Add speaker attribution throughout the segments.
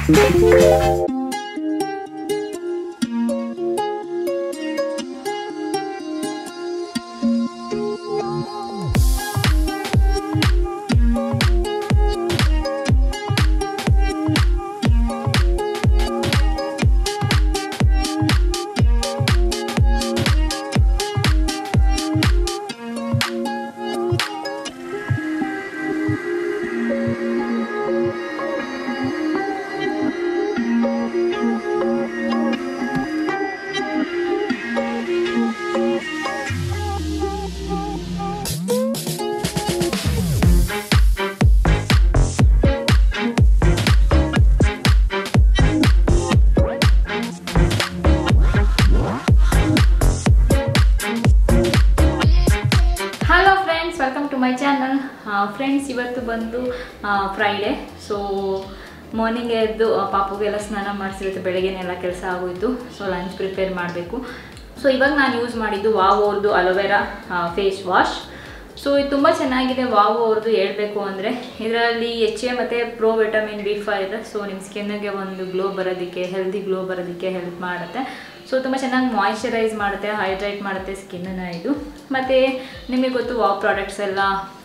Speaker 1: hello friends welcome to my channel friends ಇವತ್ತು ಬಂದು Friday so morning ಎದ್ದು ಆ, ಪಾಪುಗೆಲ್ಲ ಸ್ನಾನ ಮಾಡಿಸಿರುತ್ತೆ ಬೆಳಗ್ಗೆನೆಲ್ಲ ಕೆಲಸ ಆಗೋಯ್ತು ಸೊ ಲಂಚ್ ಪ್ರಿಪೇರ್ ಮಾಡಬೇಕು ಸೊ ಇವಾಗ ನಾನು ಯೂಸ್ ಮಾಡಿದ್ದು ವಾವ್ ಅವ್ರದ್ದು ಅಲೋವೆರಾ ಫೇಸ್ ವಾಶ್ ಸೊ ಇದು ತುಂಬ ಚೆನ್ನಾಗಿದೆ ವಾವ್ ಅವ್ರದ್ದು ಹೇಳ್ಬೇಕು ಅಂದರೆ ಇದರಲ್ಲಿ ಎಚ್ ಎ ಮತ್ತು ಪ್ರೋ ವಿಟಮಿನ್ ಬಿ ಫೈ ಇದೆ ಸೊ ನಿಮ್ಮ ಸ್ಕಿನ್ನಿಗೆ ಒಂದು ಗ್ಲೋ ಬರೋದಕ್ಕೆ ಹೆಲ್ದಿ ಗ್ಲೋ ಬರೋದಕ್ಕೆ ಹೆಲ್ಪ್ ಮಾಡುತ್ತೆ ಸೊ ತುಂಬ ಚೆನ್ನಾಗಿ ಮಾಯಿಶ್ಚರೈಸ್ ಮಾಡುತ್ತೆ ಹೈಡ್ರೈಟ್ ಮಾಡುತ್ತೆ ಸ್ಕಿನ್ನನ್ನು ಇದು ಮತ್ತು ನಿಮಗೆ ಗೊತ್ತು ವಾವ್ ಪ್ರಾಡಕ್ಟ್ಸ್ ಎಲ್ಲ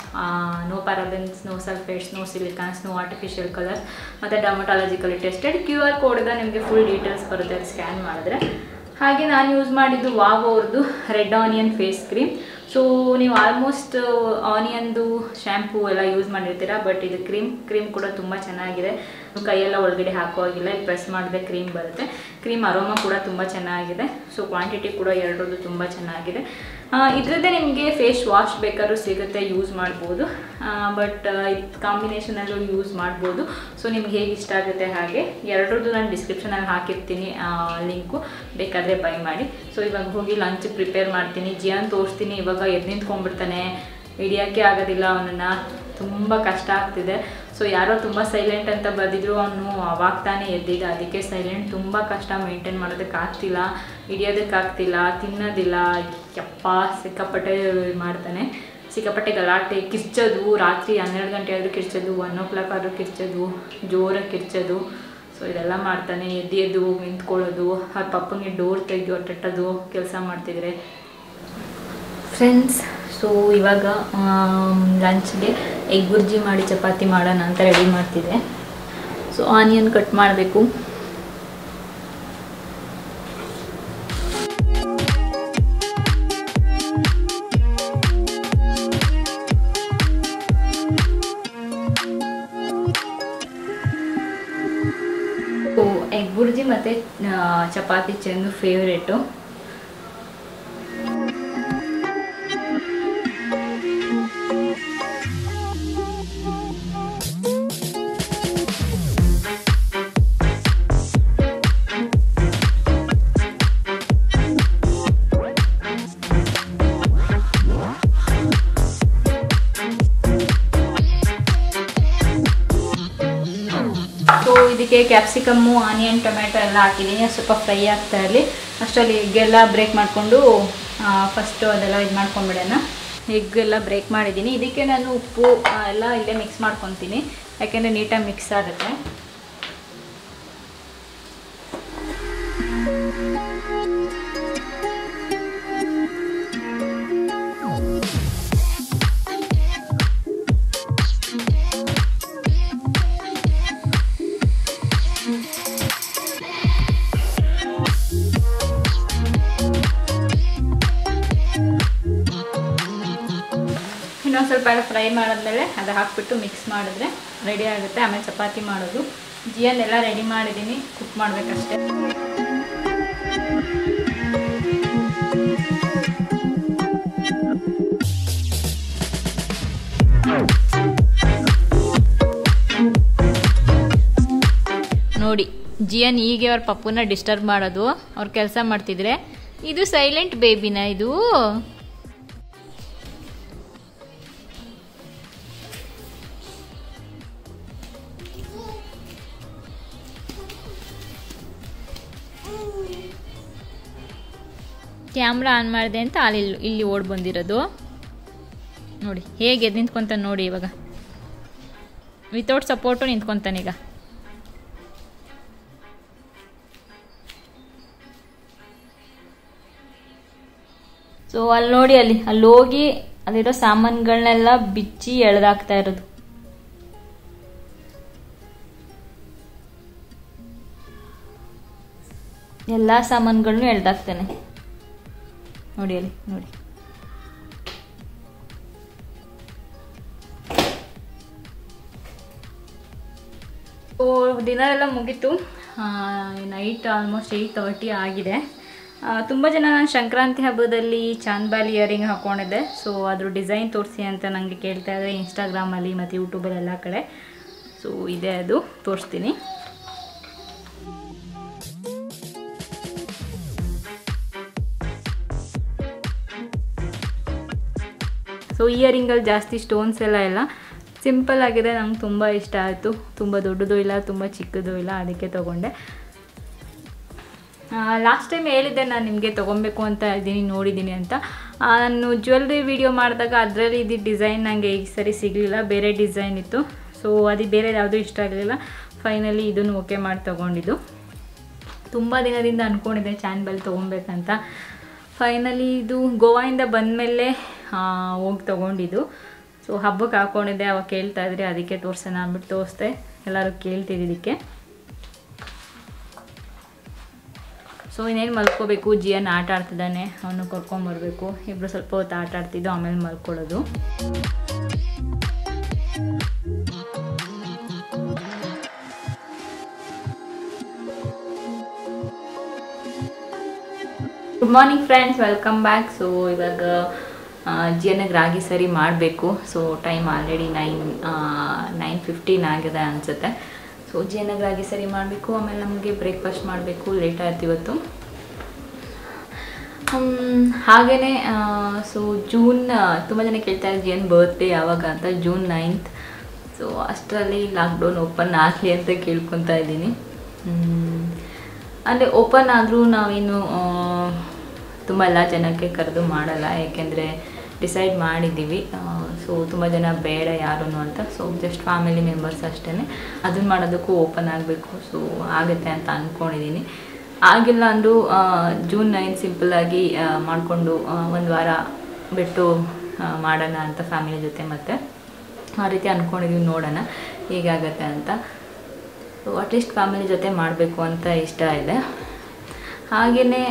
Speaker 1: no parabens no sulphates no silicones no artificial colour ಮತ್ತು ಡರ್ಮಟಾಲಜಿಕಲಿ ಟೆಸ್ಟೆಡ್ ಕ್ಯೂ ಆರ್ ಕೋಡ್ಗೆ ನಿಮಗೆ ಫುಲ್ ಡೀಟೇಲ್ಸ್ ಬರುತ್ತೆ ಅದು ಸ್ಕ್ಯಾನ್ ಮಾಡಿದ್ರೆ ಹಾಗೆ ನಾನು ಯೂಸ್ ಮಾಡಿದ್ದು ವಾವ್ ಅವ್ರದ್ದು red onion face cream so ನೀವು ಆಲ್ಮೋಸ್ಟ್ ಆನಿಯನ್ದು ಶ್ಯಾಂಪೂ ಎಲ್ಲ ಯೂಸ್ ಮಾಡಿರ್ತೀರ ಬಟ್ ಇದು ಕ್ರೀಮ್ ಕ್ರೀಮ್ ಕೂಡ ತುಂಬ ಚೆನ್ನಾಗಿದೆ ಕೈಯೆಲ್ಲ ಒಳಗಡೆ ಹಾಕೋ ಹಾಗಿಲ್ಲ ಇದು ಪ್ರೆಸ್ ಮಾಡಿದ್ರೆ ಕ್ರೀಮ್ ಬರುತ್ತೆ ಕ್ರೀಮ್ ಅರೋಮಾ ಕೂಡ ತುಂಬ ಚೆನ್ನಾಗಿದೆ ಸೊ ಕ್ವಾಂಟಿಟಿ ಕೂಡ ಎರಡರದ್ದು ತುಂಬ ಚೆನ್ನಾಗಿದೆ ಇದರದ್ದೇ ನಿಮಗೆ ಫೇಸ್ ವಾಶ್ ಬೇಕಾದ್ರೂ ಸಿಗುತ್ತೆ ಯೂಸ್ ಮಾಡ್ಬೋದು ಬಟ್ ಇದು ಕಾಂಬಿನೇಷನಲ್ಲೂ ಯೂಸ್ ಮಾಡ್ಬೋದು ಸೊ ನಿಮ್ಗೆ ಹೇಗೆ ಇಷ್ಟ ಆಗುತ್ತೆ ಹಾಗೆ ಎರಡರದ್ದು ನಾನು ಡಿಸ್ಕ್ರಿಪ್ಷನಲ್ಲಿ ಹಾಕಿರ್ತೀನಿ ಲಿಂಕು ಬೇಕಾದರೆ ಬೈ ಮಾಡಿ ಸೊ ಇವಾಗ ಹೋಗಿ ಲಂಚ್ ಪ್ರಿಪೇರ್ ಮಾಡ್ತೀನಿ ಜಿಯಾನ್ ತೋರಿಸ್ತೀನಿ ಇವಾಗ ಎದ್ದು ನಿಂತ್ಕೊಂಡ್ಬಿಡ್ತಾನೆ ಹಿಡಿಯೋಕ್ಕೆ ಆಗೋದಿಲ್ಲ ಅವನನ್ನು ತುಂಬ ಕಷ್ಟ ಆಗ್ತಿದೆ ಸೊ ಯಾರೋ ತುಂಬ ಸೈಲೆಂಟ್ ಅಂತ ಬಂದಿದ್ರು ಅವನು ಅವಾಗ ತಾನೇ ಎದ್ದಿದ್ದ ಅದಕ್ಕೆ ಸೈಲೆಂಟ್ ತುಂಬ ಕಷ್ಟ ಮೇಂಟೈನ್ ಮಾಡೋದಕ್ಕಾಗ್ತಿಲ್ಲ ಹಿಡಿಯೋದಕ್ಕಾಗ್ತಿಲ್ಲ ತಿನ್ನೋದಿಲ್ಲ ಯಪ್ಪ ಸಿಕ್ಕಾಪಟ್ಟೆ ಮಾಡ್ತಾನೆ ಸಿಕ್ಕಾಪಟ್ಟೆ ಗಲಾಟೆ ಕಿರ್ಚೋದು ರಾತ್ರಿ ಹನ್ನೆರಡು ಗಂಟೆ ಆದರೂ ಕಿರ್ಚೋದು ಒನ್ ಓ ಕ್ಲಾಕ್ ಆದರೂ ಕಿರ್ಚೋದು ಜೋರಾಗಿ ಕಿರ್ಚೋದು ಸೊ ಇದೆಲ್ಲ ಮಾಡ್ತಾನೆ ಎದ್ದು ಎದ್ದು ಹೋಗಿ ನಿಂತ್ಕೊಳ್ಳೋದು ಅವ್ರ ಪಪ್ಪಂಗೆ ಡೋರ್ ತೆಗೆದು ಅಟ್ಟಟ್ಟೋದು ಕೆಲಸ ಮಾಡ್ತಿದ್ರೆ ಫ್ರೆಂಡ್ಸ್ ಸೊ ಇವಾಗ ಲಂಚ್ಗೆ ಎಗ್ ಬುರ್ಜಿ ಮಾಡಿ ಚಪಾತಿ ಮಾಡೋಣ ಅಂತ ರೆಡಿ ಮಾಡ್ತಿದ್ದೆ ಸೊ ಆನಿಯನ್ ಕಟ್ ಮಾಡಬೇಕು ಎಗ್ ಬುರ್ಜಿ ಮತ್ತು ಚಪಾತಿ ಚೆಂದು ಫೇವ್ರೇಟು ಸೊ ಇದಕ್ಕೆ ಕ್ಯಾಪ್ಸಿಕಮ್ಮು ಆನಿಯನ್ ಟೊಮೆಟೊ ಎಲ್ಲ ಹಾಕಿದ್ದೀನಿ ಅದು ಸ್ವಲ್ಪ ಫ್ರೈ ಆಗ್ತಾ ಇರಲಿ ಅಷ್ಟರಲ್ಲಿ ಎಗ್ಗೆಲ್ಲ ಬ್ರೇಕ್ ಮಾಡಿಕೊಂಡು ಫಸ್ಟು ಅದೆಲ್ಲ ಇದು ಮಾಡ್ಕೊಂಬಿಡೋಣ ಎಗ್ ಎಲ್ಲ ಬ್ರೇಕ್ ಮಾಡಿದ್ದೀನಿ ಇದಕ್ಕೆ ನಾನು ಉಪ್ಪು ಆ, ಎಲ್ಲ ಇಲ್ಲೇ ಮಿಕ್ಸ್ ಮಾಡ್ಕೊತೀನಿ ಯಾಕೆಂದರೆ ನೀಟಾಗಿ ಮಿಕ್ಸ್ ಆಗುತ್ತೆ ಇನ್ನೊಂದು ಸ್ವಲ್ಪ ಎಲ್ಲ ಫ್ರೈ ಮಾಡಿದ್ಮೇಲೆ ಅದು ಹಾಕ್ಬಿಟ್ಟು ಮಿಕ್ಸ್ ಮಾಡಿದ್ರೆ ರೆಡಿ ಆಗುತ್ತೆ ಆಮೇಲೆ ಚಪಾತಿ ಮಾಡೋದು ಜಿಯನ್ ಎಲ್ಲ ರೆಡಿ ಮಾಡಿದ್ದೀನಿ ಕುಕ್ ಮಾಡಬೇಕಷ್ಟೇ ನೋಡಿ ಜಿಯನ್ ಹೀಗೆ ಅವ್ರ ಪಪ್ಪುನ ಡಿಸ್ಟರ್ಬ್ ಮಾಡೋದು ಅವ್ರು ಕೆಲಸ ಮಾಡ್ತಿದ್ರೆ ಇದು ಸೈಲೆಂಟ್ ಬೇಬಿನ ಇದು ಕ್ಯಾಮ್ರಾ ಆನ್ ಮಾಡಿದೆ ಅಂತ ಅಲ್ಲಿ ಇಲ್ಲಿ ಓಡ್ ಬಂದಿರೋದು ನೋಡಿ ಹೇಗೆ ಎದ್ದು ನಿಂತ್ಕೊಂತಾನೆ ನೋಡಿ ಇವಾಗ ವಿತೌಟ್ ಸಪೋರ್ಟು ನಿಂತ್ಕೊಂತಾನೀಗ ಸೊ ಅಲ್ಲಿ ನೋಡಿ ಅಲ್ಲಿ ಅಲ್ಲಿ ಹೋಗಿ ಅಲ್ಲಿರೋ ಸಾಮಾನುಗಳನ್ನೆಲ್ಲ ಬಿಚ್ಚಿ ಎಳೆದಾಕ್ತಾ ಇರೋದು ಎಲ್ಲ ಸಾಮಾನುಗಳನ್ನು ಎಳ್ದಾಕ್ತಾನೆ ನೋಡಿ ಅಲ್ಲಿ ನೋಡಿ ಸೊ ಡಿನ್ನರ್ ಎಲ್ಲ ಮುಗೀತು ನೈಟ್ ಆಲ್ಮೋಸ್ಟ್ ಏಯ್ಟ್ ತರ್ಟಿ ಆಗಿದೆ ತುಂಬ ಜನ ನಾನು ಸಂಕ್ರಾಂತಿ ಹಬ್ಬದಲ್ಲಿ ಚಾಂದ್ಬಾಲಿ ಇಯರಿಂಗ್ ಹಾಕ್ಕೊಂಡಿದ್ದೆ ಸೊ ಅದ್ರ ಡಿಸೈನ್ ತೋರಿಸಿ ಅಂತ ನನಗೆ ಕೇಳ್ತಾ ಇದ್ದಾರೆ ಇನ್ಸ್ಟಾಗ್ರಾಮಲ್ಲಿ ಮತ್ತು ಯೂಟ್ಯೂಬಲ್ಲಿ ಎಲ್ಲ ಕಡೆ ಸೊ ಇದೆ ಅದು ತೋರಿಸ್ತೀನಿ ಸೊ ಇಯರಿಂಗಲ್ಲಿ ಜಾಸ್ತಿ ಸ್ಟೋನ್ಸ್ ಎಲ್ಲ ಇಲ್ಲ ಸಿಂಪಲ್ ಆಗಿದೆ ನಂಗೆ ತುಂಬ ಇಷ್ಟ ಆಯಿತು ತುಂಬ ದೊಡ್ಡದು ಇಲ್ಲ ತುಂಬ ಚಿಕ್ಕದು ಇಲ್ಲ ಅದಕ್ಕೆ ತೊಗೊಂಡೆ ಲಾಸ್ಟ್ ಟೈಮ್ ಹೇಳಿದ್ದೆ ನಾನು ನಿಮಗೆ ತೊಗೊಬೇಕು ಅಂತ ಇದ್ದೀನಿ ನೋಡಿದ್ದೀನಿ ಅಂತ ಆ, ನಾನು ಜ್ಯುವೆಲ್ರಿ ವಿಡಿಯೋ ಮಾಡಿದಾಗ ಅದರಲ್ಲಿ ಇದು ಡಿಸೈನ್ ನನಗೆ ಈ ಸರಿ ಸಿಗಲಿಲ್ಲ ಬೇರೆ ಡಿಸೈನ್ ಇತ್ತು ಸೊ ಅದು ಬೇರೆ ಯಾವುದೂ ಇಷ್ಟ ಆಗಲಿಲ್ಲ ಫೈನಲಿ ಇದನ್ನು ಓಕೆ ಮಾಡಿ ತೊಗೊಂಡಿದ್ದು ತುಂಬ ದಿನದಿಂದ ಅಂದ್ಕೊಂಡಿದ್ದೆ ಚಾನ್ಬಲ್ ತೊಗೊಬೇಕಂತ ಫೈನಲಿ ಇದು ಗೋವಾಯಿಂದ ಬಂದಮೇಲೆ ಹೋಗಿ ತೊಗೊಂಡಿದ್ದು ಸೊ ಹಬ್ಬಕ್ಕೆ ಹಾಕ್ಕೊಂಡಿದ್ದೆ ಅವಾಗ ಕೇಳ್ತಾ ಇದ್ರಿ ಅದಕ್ಕೆ ತೋರ್ಸೋಣ ಅಂದ್ಬಿಟ್ಟು ತೋರಿಸ್ದೆ ಎಲ್ಲರೂ ಕೇಳ್ತಿದ್ದಕ್ಕೆ ಸೊ ಇನ್ನೇನು ಮಲ್ಕೋಬೇಕು ಜಿಯನ್ ಆಟ ಆಡ್ತಿದ್ದಾನೆ ಅವನು ಕರ್ಕೊಂಬರ್ಬೇಕು ಇಬ್ಬರು ಸ್ವಲ್ಪ ಹೊತ್ತು ಆಟ ಆಡ್ತಿದ್ದು ಆಮೇಲೆ ಮಲ್ಕೊಳ್ಳೋದು good morning friends welcome back so ಇವಾಗ ಜಿಯನಿಗೆ ರಾಗಿ ಸರಿ ಮಾಡಬೇಕು so time already nine nine fifteen ಆಗಿದೆ ಅನಿಸುತ್ತೆ ಸೊ ಜಿಯನಿಗೆ ರಾಗಿ ಸರಿ ಮಾಡಬೇಕು ಆಮೇಲೆ ನಮಗೆ ಬ್ರೇಕ್ಫಾಸ್ಟ್ ಮಾಡಬೇಕು ಲೇಟ್ ಆಯ್ತು ಇವತ್ತು ಹಾಗೆಯೇ ಸೊ ಜೂನ್ ತುಂಬ ಜನ ಕೇಳ್ತಾರೆ ಜಿಯನ್ ಬರ್ತ್ಡೇ ಯಾವಾಗ ಅಂತ ಜೂನ್ ನೈನ್ತ್ ಸೊ ಅಷ್ಟರಲ್ಲಿ ಲಾಕ್ಡೌನ್ ಓಪನ್ ಆಗಲಿ ಅಂತ ಕೇಳ್ಕೊತಾ ಇದ್ದೀನಿ ಅಂದರೆ ಓಪನ್ ಆದರೂ ನಾವೇನು ತುಂಬ ಎಲ್ಲ ಜನಕ್ಕೆ ಕರೆದು ಮಾಡಲ್ಲ ಏಕೆಂದರೆ ಡಿಸೈಡ್ ಮಾಡಿದ್ದೀವಿ ಸೊ ತುಂಬ ಜನ ಬೇಡ ಯಾರೂ ಅಂತ ಸೊ ಜಸ್ಟ್ ಫ್ಯಾಮಿಲಿ ಮೆಂಬರ್ಸ್ ಅಷ್ಟೇ ಅದನ್ನು ಮಾಡೋದಕ್ಕೂ ಓಪನ್ ಆಗಬೇಕು ಸೊ ಆಗುತ್ತೆ ಅಂತ ಅಂದ್ಕೊಂಡಿದ್ದೀನಿ ಆಗಿಲ್ಲ ಅಂದರೂ ಜೂನ್ ನೈನ್ ಸಿಂಪಲ್ಲಾಗಿ ಮಾಡಿಕೊಂಡು ಒಂದು ವಾರ ಬಿಟ್ಟು ಆ, ಮಾಡೋಣ ಅಂತ ಫ್ಯಾಮಿಲಿ ಜೊತೆ ಮತ್ತೆ ಆ ರೀತಿ ಅಂದ್ಕೊಂಡಿದ್ದೀವಿ ನೋಡೋಣ ಹೇಗಾಗತ್ತೆ ಅಂತ ಸೊ ಅಟ್ಲೀಸ್ಟ್ ಫ್ಯಾಮಿಲಿ ಜೊತೆ ಮಾಡಬೇಕು ಅಂತ ಇಷ್ಟ ಇದೆ ಹಾಗೆಯೇ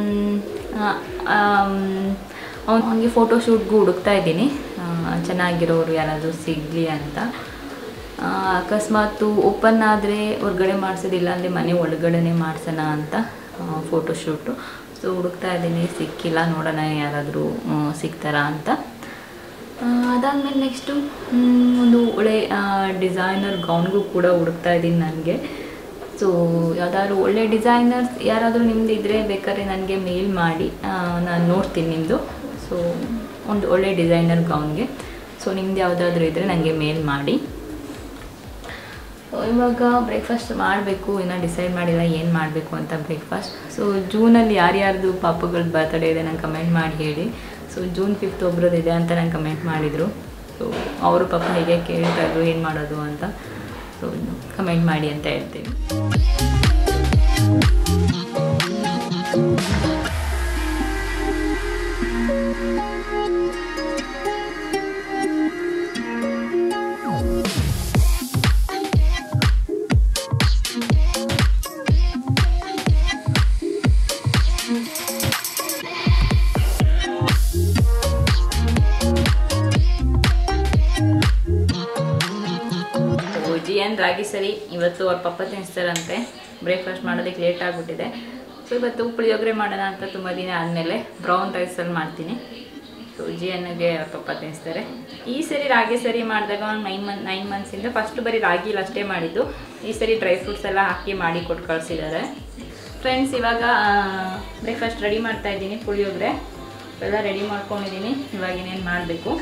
Speaker 1: ಅವ್ನು ಅವನಿಗೆ ಫೋಟೋಶೂಟ್ಗೂ ಹುಡುಕ್ತಾ ಇದ್ದೀನಿ ಆ, ಚೆನ್ನಾಗಿರೋರು ಯಾರಾದರೂ ಸಿಗಲಿ ಅಂತ ಆ, ಅಕಸ್ಮಾತು ಓಪನ್ ಆದರೆ ಹೊರ್ಗಡೆ ಮಾಡಿಸೋದಿಲ್ಲ ಅಂದರೆ ಮನೆ ಒಳಗಡೆನೇ ಮಾಡಿಸೋಣ ಅಂತ ಫೋಟೋಶೂಟು ಸೊ ಹುಡುಕ್ತಾ ಇದ್ದೀನಿ ಸಿಕ್ಕಿಲ್ಲ ನೋಡೋಣ ಯಾರಾದರೂ ಸಿಗ್ತಾರಾ ಅಂತ ಅದಾದಮೇಲೆ ನೆಕ್ಸ್ಟು ಒಂದು ಒಳ್ಳೆ ಡಿಸೈನರ್ ಗೌನ್ಗೂ ಕೂಡ ಹುಡುಕ್ತಾ ಇದ್ದೀನಿ ನನಗೆ ಸೊ ಯಾವ್ದಾದ್ರು ಒಳ್ಳೆ ಡಿಸೈನರ್ಸ್ ಯಾರಾದರೂ ನಿಮ್ದು ಇದ್ದರೆ ಬೇಕಾದ್ರೆ ನನಗೆ ಮೇಲ್ ಮಾಡಿ ನಾನು ನೋಡ್ತೀನಿ ನಿಮ್ಮದು ಸೊ ಒಂದು ಒಳ್ಳೆ ಡಿಸೈನರ್ ಗೌನ್ಗೆ ಸೊ ನಿಮ್ದು ಯಾವುದಾದ್ರೂ ಇದ್ದರೆ ನನಗೆ ಮೇಲ್ ಮಾಡಿ ಸೊ ಇವಾಗ ಬ್ರೇಕ್ಫಾಸ್ಟ್ ಮಾಡಬೇಕು ಇನ್ನೂ ಡಿಸೈಡ್ ಮಾಡಿಲ್ಲ ಏನು ಮಾಡಬೇಕು ಅಂತ ಬ್ರೇಕ್ಫಾಸ್ಟ್ ಸೊ ಜೂನಲ್ಲಿ ಯಾರ್ಯಾರ್ದು ಪಾಪಗಳ ಬರ್ತಡೇ ಇದೆ ನಂಗೆ ಕಮೆಂಟ್ ಮಾಡಿ ಹೇಳಿ ಸೊ ಜೂನ್ ಫಿಫ್ತ್ ಒಬ್ರದ್ದು ಇದೆ ಅಂತ ನಂಗೆ ಕಮೆಂಟ್ ಮಾಡಿದರು ಸೊ ಅವರು ಪಾಪ ಹೇಗೆ ಕೇಳ್ತಾ ಇದ್ರು ಏನು ಮಾಡೋದು ಅಂತ ಸೊ ಕಮೆಂಟ್ ಮಾಡಿ ಅಂತ ಹೇಳ್ತೀನಿ ಜಿಯನ್ ರಾಗಿ ಸರಿ ಇವತ್ತು ಅವ್ರ ಪಪ್ಪ ತಿನ್ನಿಸ್ತಾರಂತೆ ಬ್ರೇಕ್ಫಾಸ್ಟ್ ಮಾಡೋದಕ್ಕೆ ಲೇಟ್ ಆಗಿಬಿಟ್ಟಿದೆ ಸೊ ಇವತ್ತು ಪುಳಿಯೋಗರೆ ಮಾಡೋಣ ಅಂತ ತುಂಬ ದಿನ ಆದಮೇಲೆ ಬ್ರೌನ್ ರೈಸಲ್ಲಿ ಮಾಡ್ತೀನಿ ಸೊ ಜಿಯನ್ಗೆ ಅವ್ರ ಪಪ್ಪ ತಿನ್ನಿಸ್ತಾರೆ ಈ ಸರಿ ರಾಗಿ ಸರಿ ಮಾಡಿದಾಗ ಒಂದು ನೈನ್ ಮಂತ್ ನೈನ್ ಮಂತ್ಸಿಂದ ಫಸ್ಟ್ ಬರೀ ರಾಗಿಲಿ ಅಷ್ಟೇ ಮಾಡಿದ್ದು ಈ ಸರಿ ಡ್ರೈ ಫ್ರೂಟ್ಸ್ ಎಲ್ಲ ಹಾಕಿ ಮಾಡಿ ಕೊಟ್ಟು ಕಳಿಸಿದ್ದಾರೆ ಫ್ರೆಂಡ್ಸ್ ಇವಾಗ ಬ್ರೇಕ್ಫಾಸ್ಟ್ ರೆಡಿ ಮಾಡ್ತಾ ಇದ್ದೀನಿ ಪುಳಿಯೋಗರೆ ಎಲ್ಲ ರೆಡಿ ಮಾಡ್ಕೊಂಡಿದ್ದೀನಿ ಇವಾಗ ಇನ್ನೇನು ಮಾಡಬೇಕು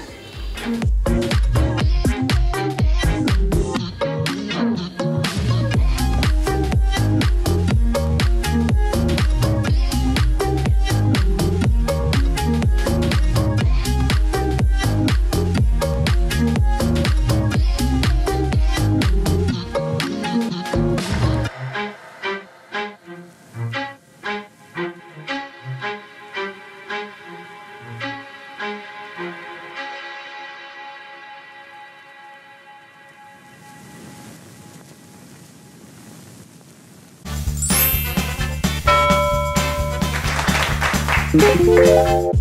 Speaker 2: ಬಾಯ್